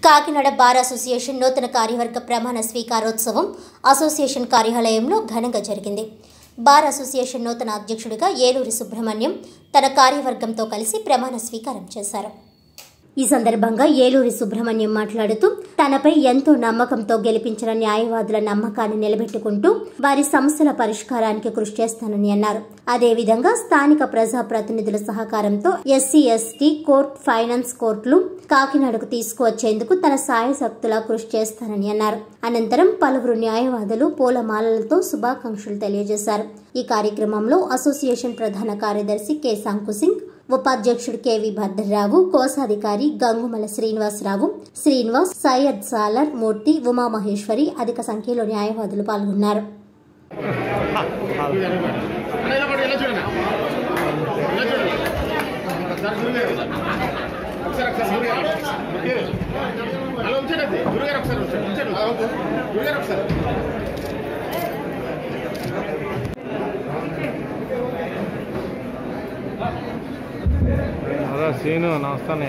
Kakinada bar association నూతన కార్యవర్గ ప్రమాణ స్వీకారోత్సవం అసోసియేషన్ కార్యాలయంలో ఘనంగా జరిగింది బార్ అసోసియేషన్ నూతన అధ్యక్షుడిగా ఏలూరి సుబ్రహ్మణ్యం తన కార్యవర్గంతో కలిసి ప్రమాణ స్వీకారం చేశారు ఈ సందర్భంగా ఏలూరి సుబ్రహ్మణ్యం మాట్లాడుతూ తనపై ఎంతో నమ్మకంతో గెలిపించిన న్యాయవాదుల నమ్మకాన్ని నిలబెట్టుకుంటూ వారి సమస్యల పరిష్కారానికి కృషి చేస్తానని అన్నారు అదేవిధంగా స్థానిక ప్రజా ప్రతినిధుల సహకారంతో ఎస్సీ ఎస్టీ కోర్ట్ ఫైనాన్స్ కోర్టులు కాకినాడకు తీసుకువచ్చేందుకు తన సాయశక్తులా కృషి చేస్తానని అన్నారు అనంతరం పలువురు న్యాయవాదులు పూలమాలలతో శుభాకాంక్షలు తెలియజేశారు ఈ కార్యక్రమంలో అసోసియేషన్ ప్రధాన కార్యదర్శి కె సంకుసింగ్ ఉపాధ్యక్షుడు కెవి భద్రరావు కోశాధికారి గంగుమల శ్రీనివాసరావు శ్రీనివాస్ సయ్యద్ సాలర్ మూర్తి ఉమామహేశ్వరి అధిక సంఖ్యలో న్యాయవాదులు పాల్గొన్నారు నిలబడి ఇలా చూడండి ఇలా చూడండి ఒకసారి గురుగారు ఒకసారి ఒకసారి గురుగారు అలా ఉంచండి గురుగారు ఒకసారి ఉంచండి ఉంచండి గురుగారు ఒకసారి అదే సీను నమస్తానయ్య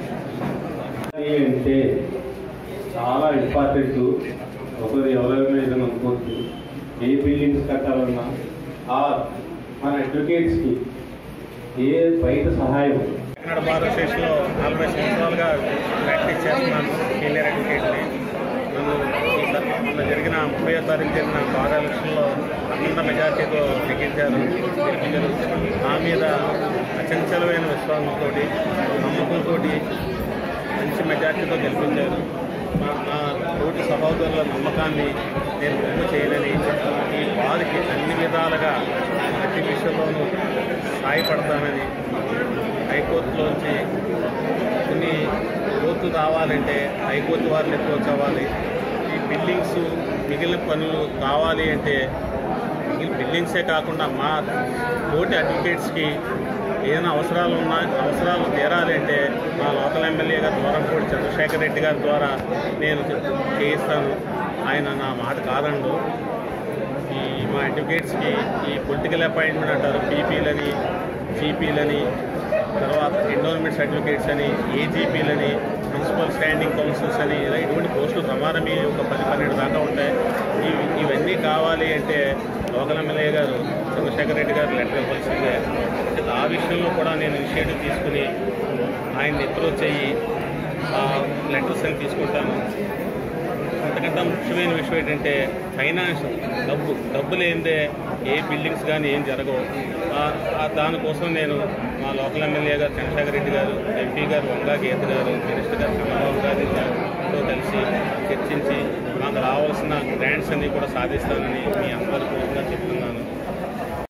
అంటే చాలా ఇంపార్టెంట్ ఒకరు ఎవరైనా ఏదైనా అనుకోవచ్చు ఏ బిల్డింగ్స్ కట్టాలన్నా ఆ మన అడ్వకేట్స్కి ఏ బయట సహాయం కాకినాడ బార్ అసోసియేషన్లో నలభై సంవత్సరాలుగా ప్రాక్టీస్ చేస్తున్నాను సీనియర్ అడ్వకేట్ని నన్ను ఈ స- మొన్న జరిగిన ముప్పై తారీఖు జరిగిన బార్ ఎలక్షన్లో అఖండ మెజార్టీతో నెగ్గించారు గెలిపించారు నా మీద అచంచలమైన విశ్వాసంతో నమ్మకంతో మంచి మెజార్టీతో గెలిపించారు నా- నా తోటి సహోదరుల నమ్మకాన్ని నేను బొమ్మ చేయలేని ఈ వారికి అన్ని విధాలుగా ప్రతి విషయంలోనూ సాయపడతానని హైకోర్టులోంచి కొన్ని కోర్టు రావాలంటే హైకోర్టు వారిని అప్రోచ్ అవ్వాలి ఈ బిల్డింగ్స్ మిగిలిన పనులు కావాలి అంటే మిగిలిన బిల్డింగ్సే కాకుండా మా తోటి అడ్వకేట్స్కి ఏదైనా అవసరాలు ఉన్నా అవసరాలు తీరాలి అంటే మా లోకల్ ఎమ్మెల్యే గారు దూరంపూడి చంద్రశేఖర్ రెడ్డి గారి ద్వారా నేను చేయిస్తాను ఆయన నా మాట కాదండు ఈ మా అడ్వకేట్స్కి ఈ పొలిటికల్ అపాయింట్మెంట్ అంటారు పీపీలని జీపీలని తర్వాత ఎండోన్మెంట్ సర్టిఫికేట్స్ అని ఏజీపీలని ప్రిన్సిపల్ స్టాండింగ్ కౌన్సిల్స్ అని ఇలా ఇటువంటి పోస్టులు ప్రమాదమే ఒక పది పన్నెండు దాకా ఉంటాయి ఇవి ఇవన్నీ కావాలి అంటే లోకల్ ఎమ్మెల్యే గారు చంద్రశేఖర్ రెడ్డి గారు లెటర్ ఇవ్వాల్సిందే అంటే ఆ విషయంలో కూడా నేను ఇనిషియేటివ్ తీసుకుని ఆయన్ని అప్రోచ్ అయ్యి ఆ లెటర్స్ అని తీసుకుంటాను అంతకంటే ముఖ్యమైన విషయం ఏంటంటే ఫైనాన్స్ డబ్బు డబ్బు లేనిదే ఏ బిల్డింగ్స్ కానీ ఏం జరగవు ఆ- ఆ దానికోసం నేను మా లోకల్ ఎమ్మెల్యే గారు చంద్రశేఖర్ రెడ్డి గారు ఎంపీ గారు వంగా గీత గారు మినిస్టర్ గారు చంద్రబాబు గారితో కలిసి చర్చించి మాకు రావాల్సిన గ్రాంట్స్ అన్ని కూడా సాధిస్తానని మీ అందరికీ